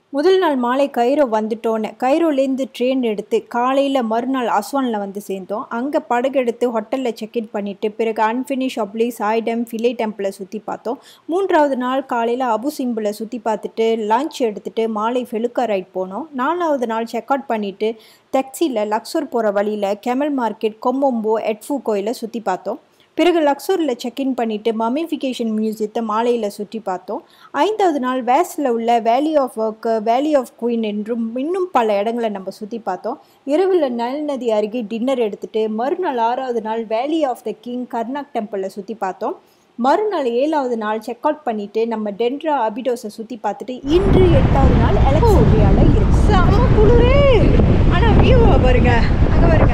முதல் நாள் மாலை கைரோ வந்துட்டோன்னு கைரோலேருந்து ட்ரெயின் எடுத்து காலையில் மறுநாள் அஸ்வானில் வந்து சேர்ந்தோம் அங்கே படகு எடுத்து ஹோட்டலில் செக்இன் பண்ணிவிட்டு பிறகு அன்ஃபினிஷ் அப்ளி சாய்டம் ஃபிலே டெம்பிளை சுற்றி பார்த்தோம் மூன்றாவது நாள் காலையில் அபு சிம்பிளை சுற்றி பார்த்துட்டு லஞ்ச் எடுத்துகிட்டு மாலை ஃபெலுக்கா ரைட் போனோம் நாலாவது நாள் செக் அவுட் பண்ணிவிட்டு டெக்ஸியில் லக்ஸூர் போகிற வழியில் கெமல் மார்க்கெட் கொம்பொம்போ எட்ஃபு கோயிலை சுற்றி பார்த்தோம் பிறகு லக்ஸூரில் செக்இன் பண்ணிவிட்டு மமிஃபிகேஷன் மியூசியத்தை மாலையில் சுற்றி பார்த்தோம் ஐந்தாவது நாள் வேஸில் உள்ள வேலி ஆஃப் ஒர்க்கு வேலி ஆஃப் குயின் என்றும் இன்னும் பல இடங்களை நம்ம சுற்றி பார்த்தோம் இரவில் நல் நதி அருகே டின்னர் எடுத்துகிட்டு மறுநாள் ஆறாவது நாள் valley of the king Karnak டெம்பிளை சுற்றி பார்த்தோம் மறுநாள் ஏழாவது நாள் செக் அவுட் பண்ணிவிட்டு நம்ம டென்ட்ரா அபிடோஸை சுற்றி பார்த்துட்டு இன்று எட்டாவது நாள் எலக்ட்ரியாவில் இருக்கு செம்ம குளிரு ஆனால் வியூவை பாருங்க அங்கே பாருங்க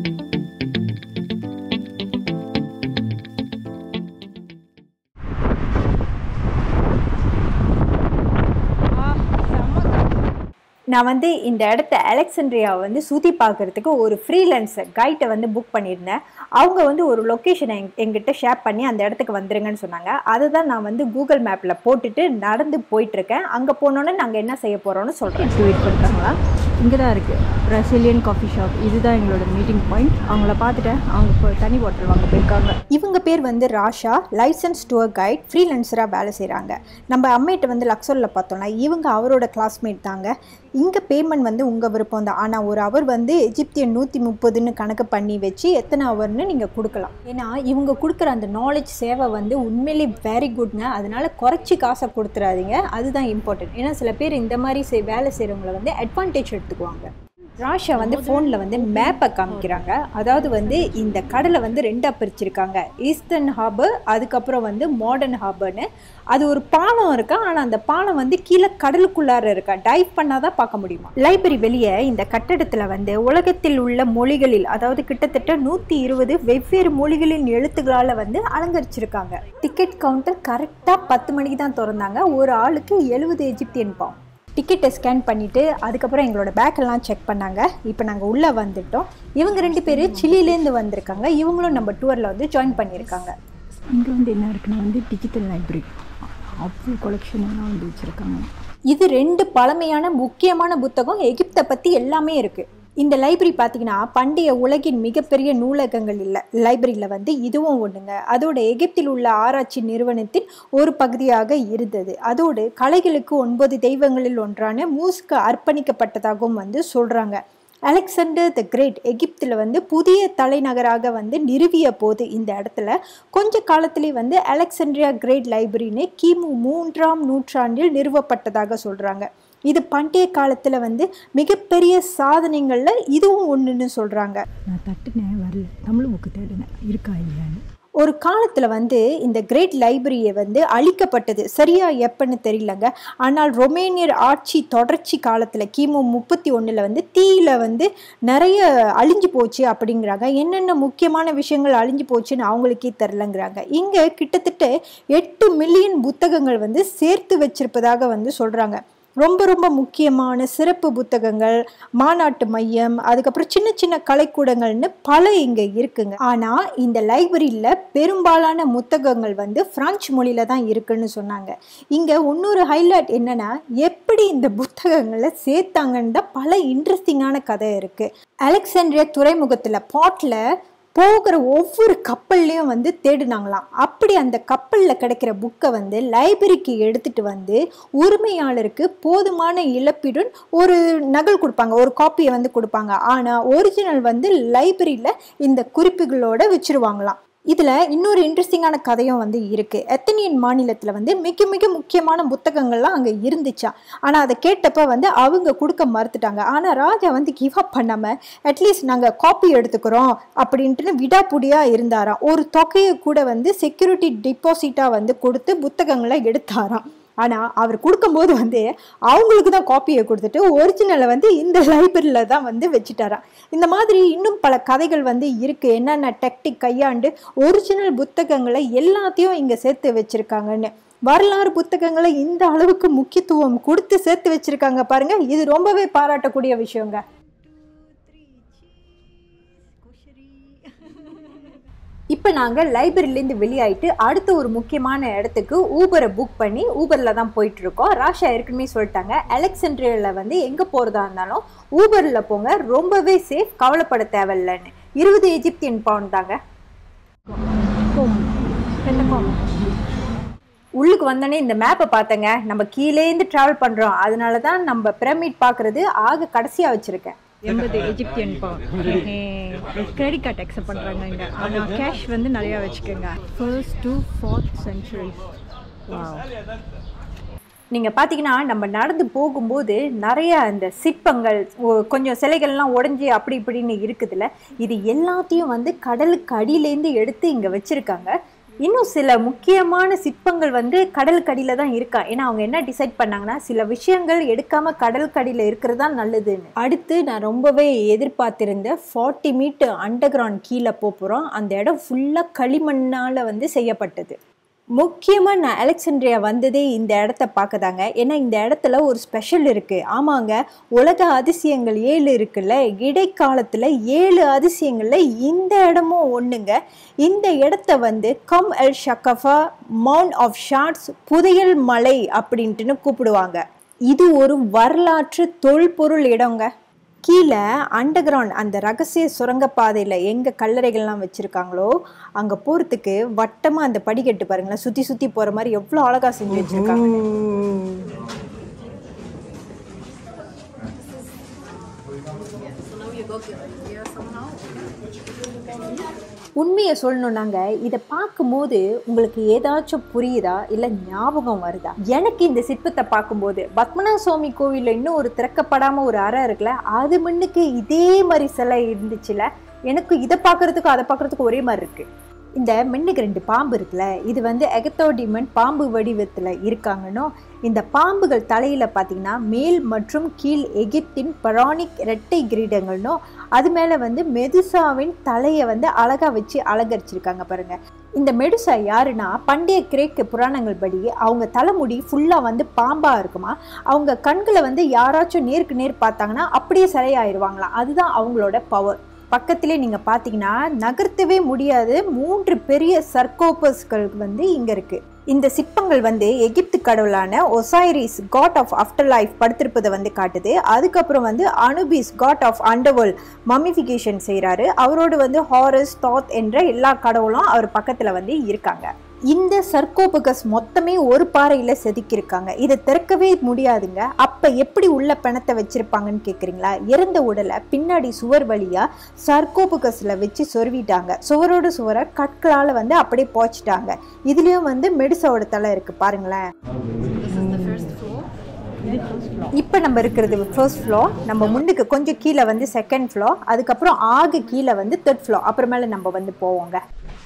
ஆ, செம்ம காத்து. நான் வந்து இந்த இடத்த அலெக்சண்ட்ரியாவை வந்து சுற்றி பார்க்குறதுக்கு ஒரு ஃப்ரீலான்சர் கைட்டை வந்து புக் பண்ணியிருந்தேன் அவங்க வந்து ஒரு லொக்கேஷனை எங் எங்கிட்ட ஷேர் பண்ணி அந்த இடத்துக்கு வந்துருங்கன்னு சொன்னாங்க அதை தான் நான் வந்து கூகுள் மேப்பில் போட்டுட்டு நடந்து போயிட்டுருக்கேன் அங்கே போனோன்னே நாங்கள் என்ன செய்ய போகிறோம்னு சொல்கிறேன் வெயிட் பண்ணுறாங்களா இங்கே தான் இருக்குது பிரசிலியன் காஃபி ஷாப் இதுதான் எங்களோட மீட்டிங் பாயிண்ட் அவங்கள பார்த்துட்டேன் அவங்க இப்போ தனி பாட்டில் வாங்க போயிருக்காங்க இவங்க பேர் வந்து ராஷா லைசன்ஸ் டூர் கைட் ஃப்ரீலான்சராக வேலை செய்கிறாங்க நம்ம அம்மையிட்ட வந்து லக்ஸூரில் பார்த்தோம்னா இவங்க அவரோட கிளாஸ்மேட் தாங்க இங்கே பேமெண்ட் வந்து உங்கள் விருப்பம் தான் ஆனால் ஒரு அவர் வந்து எஜிப்தியன் நூற்றி முப்பதுன்னு கணக்கு பண்ணி வச்சு எத்தனை ஹவர்னு நீங்கள் கொடுக்கலாம் ஏன்னா இவங்க கொடுக்குற அந்த நாலேஜ் சேவை வந்து உண்மையிலே வெரி குட்ங்க அதனால குறைச்சி காசை கொடுத்துறாதீங்க அதுதான் இம்பார்ட்டன்ட் ஏன்னா சில பேர் இந்த மாதிரி செய் வேலை செய்கிறவங்கள வந்து அட்வான்டேஜ் எடுத்துக்குவாங்க ராஷா வந்து ஃபோனில் வந்து மேப்பை காமிக்கிறாங்க அதாவது வந்து இந்த கடலை வந்து ரெண்டாக பிரிச்சிருக்காங்க ஈஸ்டர்ன் ஹார்பர் அதுக்கப்புறம் வந்து மாடர்ன் ஹார்பர்னு அது ஒரு பாலம் இருக்கா ஆனால் அந்த பாலம் வந்து கீழே கடலுக்குள்ளார இருக்கா டைவ் பண்ணால் தான் பார்க்க முடியுமா லைப்ரரி வெளியே இந்த கட்டடத்தில் வந்து உலகத்தில் உள்ள மொழிகளில் அதாவது கிட்டத்தட்ட நூற்றி இருபது வெவ்வேறு மொழிகளின் எழுத்துக்களால் வந்து அலங்கரிச்சிருக்காங்க டிக்கெட் கவுண்டர் கரெக்டாக பத்து மணிக்கு தான் திறந்தாங்க ஒரு ஆளுக்கு எழுபது எஜிப்தியன் பாம் டிக்கெட்டை ஸ்கேன் பண்ணிவிட்டு அதுக்கப்புறம் எங்களோட பேக்கெல்லாம் செக் பண்ணாங்க இப்போ நாங்கள் உள்ளே வந்துட்டோம் இவங்க ரெண்டு பேர் சில்லிலேருந்து வந்திருக்காங்க இவங்களும் நம்ம டூரில் வந்து ஜாயின் பண்ணியிருக்காங்க இங்கே வந்து என்ன இருக்குன்னா வந்து டிஜிட்டல் லைப்ரரி அவ்வளோ கொலெக்ஷன் எல்லாம் வந்து வச்சுருக்காங்க இது ரெண்டு பழமையான முக்கியமான புத்தகம் எகிப்தை பற்றி எல்லாமே இருக்குது இந்த லைப்ரரி பார்த்தீங்கன்னா பண்டைய உலகின் மிகப்பெரிய நூலகங்கள் இல்லை லைப்ரரியில் வந்து இதுவும் ஒன்றுங்க அதோட எகிப்தில் உள்ள ஆராய்ச்சி நிறுவனத்தின் ஒரு பகுதியாக இருந்தது அதோடு கலைகளுக்கு ஒன்பது தெய்வங்களில் ஒன்றான மூஸ்க்கு அர்ப்பணிக்கப்பட்டதாகவும் வந்து சொல்கிறாங்க அலெக்சாண்டர் த கிரேட் எகிப்தில் வந்து புதிய தலைநகராக வந்து நிறுவிய போது இந்த இடத்துல கொஞ்ச காலத்திலே வந்து அலெக்சாண்ட்ரியா கிரேட் லைப்ரரின்னு கிமு மூன்றாம் நூற்றாண்டில் நிறுவப்பட்டதாக சொல்கிறாங்க இது பண்டைய காலத்தில் வந்து மிகப்பெரிய சாதனைகளில் இதுவும் ஒன்றுன்னு சொல்கிறாங்க நான் தட்டுனேன் வரல தமிழ் புக்கு தேடினேன் இருக்கா இல்லையான்னு ஒரு காலத்தில் வந்து இந்த கிரேட் லைப்ரரியை வந்து அழிக்கப்பட்டது சரியா எப்பன்னு தெரியலங்க ஆனால் ரொமேனியர் ஆட்சி தொடர்ச்சி காலத்தில் கிமு முப்பத்தி ஒன்றில் வந்து தீயில வந்து நிறைய அழிஞ்சு போச்சு அப்படிங்கிறாங்க என்னென்ன முக்கியமான விஷயங்கள் அழிஞ்சு போச்சுன்னு அவங்களுக்கே தெரிலங்கிறாங்க இங்கே கிட்டத்தட்ட எட்டு மில்லியன் புத்தகங்கள் வந்து சேர்த்து வச்சிருப்பதாக வந்து சொல்கிறாங்க ரொம்ப ரொம்ப முக்கியமான சிறப்பு புத்தகங்கள் மாநாட்டு மையம் அதுக்கப்புறம் சின்ன சின்ன கலைக்கூடங்கள்னு பல இங்கே இருக்குங்க ஆனால் இந்த லைப்ரரியில் பெரும்பாலான புத்தகங்கள் வந்து பிரெஞ்சு மொழியில தான் இருக்குன்னு சொன்னாங்க இங்கே இன்னொரு ஹைலைட் என்னன்னா எப்படி இந்த புத்தகங்களை சேர்த்தாங்கன்னு தான் பல இன்ட்ரெஸ்டிங்கான கதை இருக்குது அலெக்சாண்ட்ரியா துறைமுகத்தில் பாட்டில் போகிற ஒவ்வொரு கப்பல்லையும் வந்து தேடினாங்களாம் அப்படி அந்த கப்பலில் கிடைக்கிற புக்கை வந்து லைப்ரரிக்கு எடுத்துட்டு வந்து உரிமையாளருக்கு போதுமான இழப்பீடுன்னு ஒரு நகல் கொடுப்பாங்க ஒரு காப்பியை வந்து கொடுப்பாங்க ஆனால் ஒரிஜினல் வந்து லைப்ரரியில் இந்த குறிப்புகளோட வச்சிருவாங்களாம் இதில் இன்னொரு இன்ட்ரெஸ்டிங்கான கதையும் வந்து இருக்குது எத்தனியன் மாநிலத்தில் வந்து மிக மிக முக்கியமான புத்தகங்கள்லாம் அங்கே இருந்துச்சா ஆனால் அதை கேட்டப்ப வந்து அவங்க கொடுக்க மறுத்துட்டாங்க ஆனால் ராஜா வந்து கிவ் அப் பண்ணாமல் அட்லீஸ்ட் நாங்கள் காப்பி எடுத்துக்கிறோம் அப்படின்ட்டு விடாப்புடியாக இருந்தாராம் ஒரு தொகையை கூட வந்து செக்யூரிட்டி டிபாசிட்டாக வந்து கொடுத்து புத்தகங்களை எடுத்தாராம் ஆனால் அவர் கொடுக்கும்போது வந்து அவங்களுக்கு தான் காப்பியை கொடுத்துட்டு ஒரிஜினலை வந்து இந்த லைப்ரரியில் தான் வந்து வச்சுட்டாராம் இந்த மாதிரி இன்னும் பல கதைகள் வந்து இருக்குது என்னென்ன டெக்டிக் கையாண்டு ஒரிஜினல் புத்தகங்களை எல்லாத்தையும் இங்கே சேர்த்து வச்சுருக்காங்கன்னு வரலாறு புத்தகங்களை இந்த அளவுக்கு முக்கியத்துவம் கொடுத்து சேர்த்து வச்சுருக்காங்க பாருங்க இது ரொம்பவே பாராட்டக்கூடிய விஷயங்க இப்போ நாங்கள் லைப்ரரியிலேருந்து வெளியாயிட்டு அடுத்த ஒரு முக்கியமான இடத்துக்கு ஊபரை புக் பண்ணி ஊபரில் தான் போயிட்டு இருக்கோம் ராஷா ஏற்கனவே சொல்லிட்டாங்க அலெக்சாண்ட்ரியாவில் வந்து எங்கே போகிறதா இருந்தாலும் ஊபரில் போங்க ரொம்பவே சேஃப் கவலைப்பட தேவையில்லைன்னு இருபது எஜிப்தியன் பவுண்ட் தாங்க கோம் பெந்தகோம் உள்ளுக்கு வந்தோடனே இந்த மேப்பை பார்த்தேங்க நம்ம கீழேந்து ட்ராவல் பண்ணுறோம் அதனால தான் நம்ம பிரமிட் பார்க்குறது ஆக கடைசியாக வச்சுருக்கேன் எண்பது Egyptian pound credit card accept பண்ணுறாங்க இங்கே ஆனால் கேஷ் வந்து நிறையா வச்சுக்கோங்க ஃபர்ஸ்ட் டு ஃபோர்த் சென்ச்சுரி நீங்கள் பார்த்தீங்கன்னா நம்ம நடந்து போகும்போது நிறைய அந்த சிற்பங்கள் ஒ- கொஞ்சம் சிலைகள்லாம் உடஞ்சி அப்படி இப்படின்னு இருக்குதுல்ல இது எல்லாத்தையும் வந்து கடலுக்கு அடியிலேருந்து எடுத்து இங்கே வச்சுருக்காங்க இன்னும் சில முக்கியமான சிற்பங்கள் வந்து கடலுக்கு அடியில் தான் இருக்கா ஏன்னா அவங்க என்ன டிசைட் பண்ணாங்கன்னா சில விஷயங்கள் எடுக்காம கடலுக்கு அடியில் இருக்கிறது தான் நல்லதுன்னு அடுத்து நான் ரொம்பவே எதிர்பார்த்திருந்த ஃபார்ட்டி மீட்டர் அண்டர் கிரவுண்ட் கீழே போகிறோம் அந்த இடம் ஃபுல்லாக களிமண்ணால் வந்து செய்யப்பட்டது முக்கியமாக நான் அலெக்சாண்ட்ரியா வந்ததே இந்த இடத்த பார்க்கதாங்க ஏன்னா இந்த இடத்துல ஒரு ஸ்பெஷல் இருக்குது ஆமாங்க உலக அதிசயங்கள் ஏழு இருக்குல்ல இடைக்காலத்தில் ஏழு அதிசயங்களில் இந்த இடமும் ஒன்றுங்க இந்த இடத்த வந்து Kom el Shoqafa mount of shards புதையல் மலை அப்படின்ட்டுன்னு கூப்பிடுவாங்க இது ஒரு வரலாற்று தொல்பொருள் இடங்க கீழே அண்டர் கிரவுண்ட் அந்த ரகசிய சுரங்கப்பாதையில் எங்கே கல்லறைகள்லாம் வச்சுருக்காங்களோ அங்கே போகிறதுக்கு வட்டமாக அந்த படிக்கட்டு பாருங்களேன் சுற்றி சுற்றி போகிற மாதிரி எவ்வளோ அழகாக செஞ்சு வச்சுருக்காங்க உண்மையை சொல்லணும்னாங்க இதை பார்க்கும்போது உங்களுக்கு ஏதாச்சும் புரியுதா இல்லை ஞாபகம் வருதா எனக்கு இந்த சிற்பத்தை பார்க்கும்போது பத்மநாப சுவாமி கோவிலில் இன்னும் ஒரு திறக்கப்படாமல் ஒரு அறை இருக்குல்ல அது முன்னுக்கு இதே மாதிரி சிலை இருந்துச்சுல எனக்கு இதை பார்க்கறதுக்கும் அதை பார்க்கறதுக்கும் ஒரே மாதிரி இருக்கு இந்த மின்னுக்கு ரெண்டு பாம்பு இருக்குல்ல இது வந்து எகத்தோடிமன் பாம்பு வடிவத்தில் இருக்காங்கன்னு இந்த பாம்புகள் தலையில் பார்த்தீங்கன்னா மேல் மற்றும் கீழ் எகிப்தின் பரானிக் இரட்டை கிரீடங்கள்னும் அது மேலே வந்து மெதுசாவின் தலையை வந்து அழகாக வச்சு அலங்கரிச்சிருக்காங்க பாருங்க இந்த மெடுசா யாருன்னா பண்டைய கிரேக்க புராணங்கள் படி அவங்க தலைமுடி ஃபுல்லாக வந்து பாம்பாக இருக்குமா அவங்க கண்களை வந்து யாராச்சும் நேருக்கு நேர் பார்த்தாங்கன்னா அப்படியே சிலையாயிருவாங்களாம் அதுதான் அவங்களோட பவர் பக்கத்திலே நீங்கள் பார்த்தீங்கன்னா நகர்த்தவே முடியாத மூன்று பெரிய சர்க்கோபஸ்கள் வந்து இங்கே இருக்குது இந்த சிற்பங்கள் வந்து எகிப்து கடவுளான Osiris god of after life படுத்திருப்பதை வந்து காட்டுது அதுக்கப்புறம் வந்து Anubis god of underworld mummification செய்கிறாரு அவரோடு வந்து ஹாரஸ் தாத் என்ற எல்லா கடவுளும் அவர் பக்கத்தில் வந்து இருக்காங்க இந்த சர்க்கோபகஸ் மொத்தமே ஒரு பாறையில் செதுக்கியிருக்காங்க இதை திறக்கவே முடியாதுங்க அப்போ எப்படி உள்ள பிணத்தை வச்சிருப்பாங்கன்னு கேட்குறீங்களா இறந்த உடலை பின்னாடி சுவர் வழியாக சர்க்கோபகஸில் வச்சு சொருவிட்டாங்க சுவரோட சுவரை கற்களால் வந்து அப்படியே போச்சிட்டாங்க இதுலேயும் வந்து மெடிசாவோட தலை இருக்குது பாருங்களேன் இப்போ நம்ம இருக்கிறது ஃபர்ஸ்ட் ஃப்ளோர் நம்ம முன்னுக்கு கொஞ்சம் கீழே வந்து செகண்ட் ஃப்ளோர் அதுக்கப்புறம் ஆகு கீழே வந்து தேர்ட் ஃப்ளோர் அப்புறமேல நம்ம வந்து போவோங்க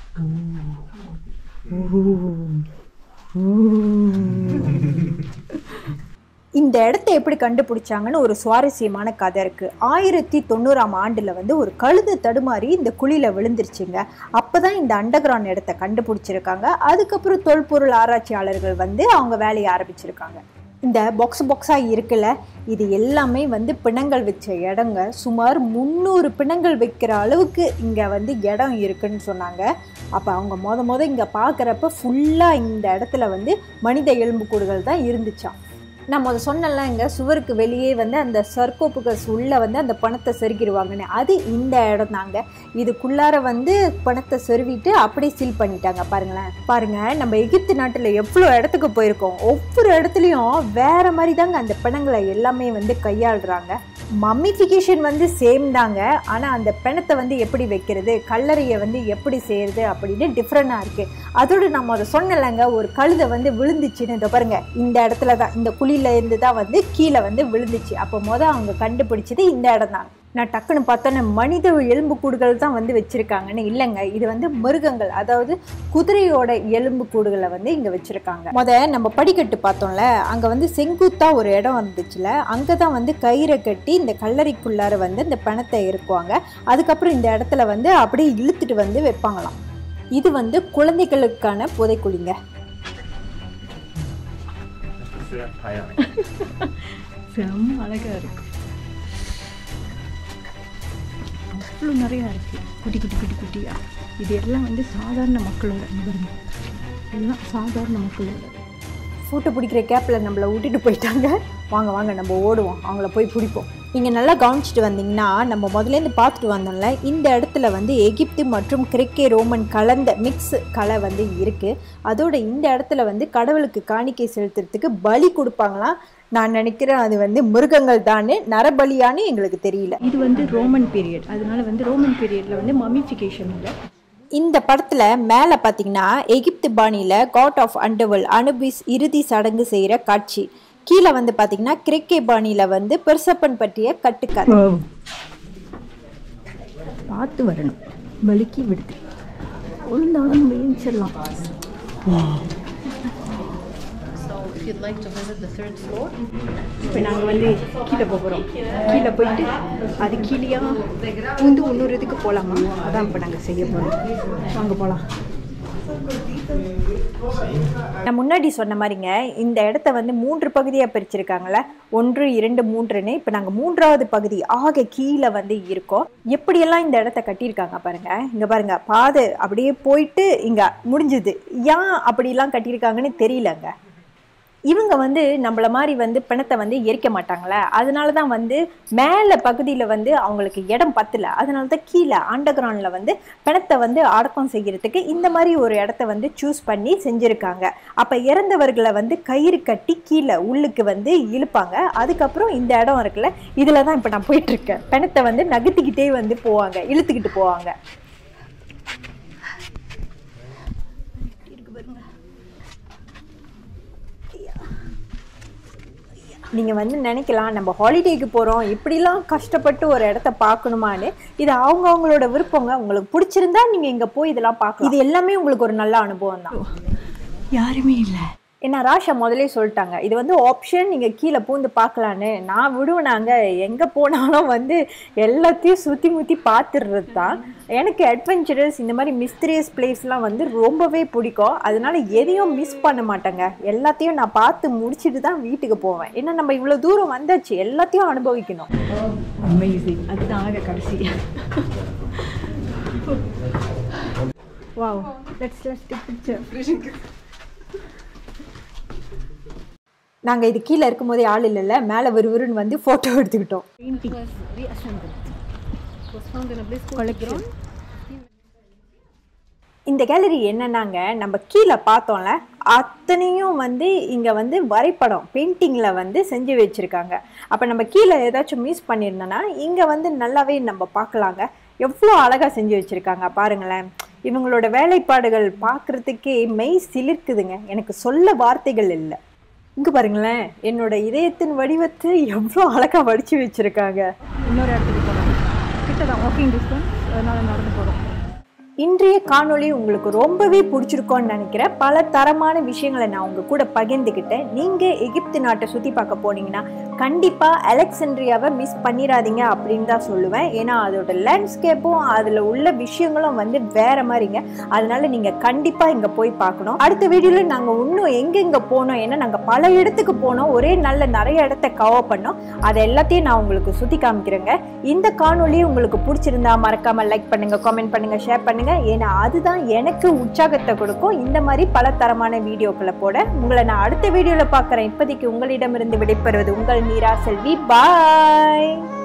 இந்த இடத்த எப்படி கண்டுபிடிச்சாங்கன்னு ஒரு சுவாரஸ்யமான கதை இருக்குது ஆயிரத்தி தொண்ணூறாம் ஆண்டில் வந்து ஒரு கழுது தடுமாறி இந்த குழியில் விழுந்துருச்சுங்க அப்போ தான் இந்த அண்டர்கிரவுண்ட் இடத்த கண்டுபிடிச்சிருக்காங்க அதுக்கப்புறம் தொல்பொருள் ஆராய்ச்சியாளர்கள் வந்து அவங்க வேலையை ஆரம்பிச்சிருக்காங்க இந்த பாக்ஸ் பாக்ஸாக இருக்குல்ல இது எல்லாமே வந்து பிணங்கள் வச்ச இடங்க சுமார் முந்நூறு பிணங்கள் வைக்கிற அளவுக்கு இங்கே வந்து இடம் இருக்குன்னு சொன்னாங்க அப்போ அவங்க மொத மொத இங்கே பார்க்குறப்ப ஃபுல்லாக இந்த இடத்துல வந்து மனித எலும்புக்கூடுகள் தான் இருந்துச்சாம் நான் முத சொன்னல இங்கே சுவருக்கு வெளியே வந்து அந்த சர்க்கோப்புகஸ் உள்ளே வந்து அந்த பணத்தை செருகிடுவாங்கன்னு அது இந்த இடம் தாங்க இதுக்குள்ளார வந்து பணத்தை செருவிட்டு அப்படியே சீல் பண்ணிட்டாங்க பாருங்களேன் பாருங்க நம்ம எகிப்து நாட்டில் எவ்வளோ இடத்துக்கு போயிருக்கோம் ஒவ்வொரு இடத்துலையும் வேற மாதிரி தாங்க அந்த பிணங்களை எல்லாமே வந்து கையாளுறாங்க மம்மிஃபிகேஷன் வந்து சேம் தாங்க ஆனால் அந்த பிணத்தை வந்து எப்படி வைக்கிறது கல்லறையை வந்து எப்படி செய்யறது அப்படின்னு டிஃப்ரெண்டாக இருக்குது அதோடு நம்ம அதை சொன்னலைங்க ஒரு கழுதை வந்து விழுந்துச்சுன்னு இதை பாருங்க இந்த இடத்துல தான் இந்த குழியில இருந்து தான் வந்து கீழே வந்து விழுந்துச்சு அப்போ மொதல் அவங்க கண்டுபிடிச்சது இந்த இடம் தான் நான் டக்குன்னு பார்த்தோன்னே மனித எலும்புக்கூடுகள் தான் வந்து வச்சுருக்காங்கன்னு இல்லைங்க இது வந்து மிருகங்கள் அதாவது குதிரையோட எலும்புக்கூடுகளை வந்து இங்கே வச்சுருக்காங்க முத நம்ம படிக்கட்டு பார்த்தோம்ல அங்கே வந்து செங்குத்தாக ஒரு இடம் வந்துச்சுல அங்கே தான் வந்து கயிறை கட்டி இந்த கல்லறைக்குள்ளார வந்து இந்த பணத்தை இருக்குவாங்க அதுக்கப்புறம் இந்த இடத்துல வந்து அப்படியே இழுத்துட்டு வந்து வைப்பாங்களாம் இது வந்து குழந்தைகளுக்கான புதைக்குழிங்க செம்ம அழகாக இருக்கு அவ்வளோ நிறையா இருக்கு குட்டி குட்டி குட்டி குட்டியா இது எல்லாம் வந்து சாதாரண மக்களோட இங்க பாருங்க எல்லாம் சாதாரண மக்களோட ஃபோட்டோ பிடிக்கிற கேப்பில் நம்மளை விட்டுட்டு போயிட்டாங்க வாங்க வாங்க நம்ம ஓடுவோம் அவங்கள போய் பிடிப்போம் நீங்கள் நல்லா கவனிச்சிட்டு வந்தீங்கன்னா நம்ம முதலேருந்து பார்த்துட்டு வந்தோம்ல இந்த இடத்துல வந்து எகிப்து மற்றும் கிரிக்கே ரோமன் கலந்த மிக்ஸ் கலை வந்து இருக்குது அதோட இந்த இடத்துல வந்து கடவுளுக்கு காணிக்கை செலுத்துறதுக்கு பலி கொடுப்பாங்களாம் நான் நினைக்கிறேன் அது வந்து மிருகங்கள் தானே நரபலியான்னு எங்களுக்கு தெரியல இது வந்து ரோமன் பீரியட் அதனால வந்து ரோமன் பீரியடில் வந்து மமிஃபிகேஷன் இல்லை இந்த படத்தில் மேலே பார்த்தீங்கன்னா எகிப்து பாணியில் காட் ஆஃப் அண்டர்வல் அனுபிஸ் இறுதி சடங்கு செய்கிற காட்சி கீழே வந்து பார்த்தீங்கன்னா கிரிக்கே பாணியில் வந்து பெர்சப்பன் பற்றிய கட்டுக்கதை பார்த்து வரணும் வலிக்கி விடுது விழுந்தாலும் நம்ம ஏஞ்சிடலாம் இப்போ நாங்கள் வந்து கீழே போகிறோம் கீழே போயிட்டு அது கீழேயா வந்து இன்னொரு இதுக்கு போகலாமா அதான் இப்போ நாங்கள் செய்ய போகிறோம் வாங்க போகலாம் நான் முன்னாடி சொன்ன மாதிரிங்க இந்த இடத்த வந்து மூன்று பகுதியாக பிரிச்சிருக்காங்கல்ல ஒன்று இரண்டு மூன்றுன்னு இப்போ நாங்கள் மூன்றாவது பகுதி ஆக கீழே வந்து இருக்கோம் எப்படியெல்லாம் இந்த இடத்த கட்டியிருக்காங்க பாருங்க இங்கே பாருங்க பாதை அப்படியே போயிட்டு இங்கே முடிஞ்சுது ஏன் அப்படிலாம் கட்டியிருக்காங்கன்னு தெரியலங்க இவங்க வந்து நம்மள மாதிரி வந்து பிணத்தை வந்து எரிக்க மாட்டாங்களே அதனால தான் வந்து மேலே பகுதியில் வந்து அவங்களுக்கு இடம் பத்தல அதனால தான் கீழே அண்டர் கிரவுண்டில் வந்து பிணத்தை வந்து அடக்கம் செய்கிறதுக்கு இந்த மாதிரி ஒரு இடத்த வந்து சூஸ் பண்ணி செஞ்சுருக்காங்க அப்போ இறந்தவர்களை வந்து கயிறு கட்டி கீழே உள்ளுக்கு வந்து இழுப்பாங்க அதுக்கப்புறம் இந்த இடம் இருக்குல்ல இதில் தான் இப்போ நான் போயிட்டுருக்கேன் பிணத்தை வந்து நகர்த்திக்கிட்டே வந்து போவாங்க இழுத்துக்கிட்டு போவாங்க நீங்கள் வந்து நினைக்கலாம் நம்ம ஹாலிடேக்கு போகிறோம் இப்படிலாம் கஷ்டப்பட்டு ஒரு இடத்த பார்க்கணுமான்னு இது அவங்க அவங்களோட விருப்பங்க உங்களுக்கு பிடிச்சிருந்தா நீங்கள் இங்கே போய் இதெல்லாம் பார்க்கலாம் இது எல்லாமே உங்களுக்கு ஒரு நல்ல அனுபவம் தான் யாருமே இல்லை என்ன ராஷா முதலே சொல்லிட்டாங்க இது வந்து ஆப்ஷன் நீங்கள் கீழே பூந்து பார்க்கலான்னு நான் விடுவேனாங்க எங்கே போனாலும் வந்து எல்லாத்தையும் சுற்றி முற்றி பார்த்துடுறது தான் எனக்கு அட்வென்ச்சரஸ் இந்த மாதிரி மிஸ்டரியஸ் பிளேஸ்லாம் வந்து ரொம்பவே பிடிக்கும் அதனால எதையும் மிஸ் பண்ண மாட்டேங்க எல்லாத்தையும் நான் பார்த்து முடிச்சுட்டு தான் வீட்டுக்கு போவேன் ஏன்னா நம்ம இவ்வளோ தூரம் வந்தாச்சு எல்லாத்தையும் அனுபவிக்கணும் அமேசிங் அதுதான் ஆக கடைசி wow let's let's take picture நாங்கள் இது கீழே இருக்கும்போதே ஆள் இல்லைல்ல மேலே விறுவிறுன்னு வந்து ஃபோட்டோ எடுத்துக்கிட்டோம் painting reassembled was found in a bliss collection இந்த கேலரி என்னன்னாங்க நம்ம கீழே பார்த்தோம்ல அத்தனையும் வந்து இங்கே வந்து வரைபடம் பெயிண்டிங்கில் வந்து செஞ்சு வச்சுருக்காங்க அப்போ நம்ம கீழே ஏதாச்சும் மிஸ் பண்ணியிருந்தோன்னா இங்கே வந்து நல்லாவே நம்ம பார்க்கலாங்க எவ்வளோ அழகாக செஞ்சு வச்சுருக்காங்க பாருங்களேன் இவங்களோட வேலைப்பாடுகள் பார்க்குறதுக்கே மெய் சிலிர்க்குதுங்க எனக்கு சொல்ல வார்த்தைகள் இல்லை இங்கே பாருங்களேன் என்னோட இதயத்தின் வடிவத்தை எவ்வளோ அழகாக வடித்து வச்சுருக்காங்க இன்னொரு இடத்துக்கு போகிறோம் கிட்ட தான் வாக்கிங் டிஸ்டன்ஸ் அதனால நடந்து போகிறோம் இன்றைய காணொளி உங்களுக்கு ரொம்பவே பிடிச்சிருக்கோன்னு நினைக்கிறேன் பல தரமான விஷயங்களை நான் உங்க கூட பகிர்ந்துக்கிட்டேன் நீங்க எகிப்து நாட்டை சுத்தி பார்க்க போனீங்கன்னா கண்டிப்பா அலெக்சாண்ட்ரியாவை மிஸ் பண்ணிடாதீங்க அப்படின்னு தான் சொல்லுவேன் ஏன்னா அதோட லேண்ட்ஸ்கேப்பும் அதுல உள்ள விஷயங்களும் வந்து வேற மாதிரிங்க அதனால நீங்க கண்டிப்பா இங்க போய் பார்க்கணும் அடுத்த வீடியோல நாங்க இன்னும் எங்கெங்க போனோம் ஏன்னா நாங்க பல இடத்துக்கு போனோம் ஒரே நல்ல நிறைய இடத்த கவர் பண்ணோம் அதை எல்லாத்தையும் நான் உங்களுக்கு சுத்தி காமிக்கிறேங்க இந்த காணொளி உங்களுக்கு பிடிச்சிருந்தா மறக்காம லைக் பண்ணுங்க காமெண்ட் பண்ணுங்க ஷேர் பண்ணுங்க ஏன்னா அதுதான் எனக்கு உற்சாகத்தை கொடுக்கும் இந்த மாதிரி பல தரமான வீடியோக்களை போட உங்களை நான் அடுத்த வீடியோல பார்க்குறேன் இப்போதைக்கு உங்களிடமிருந்து விடைபெறுவது உங்கள் நீரா செல்வி பாய்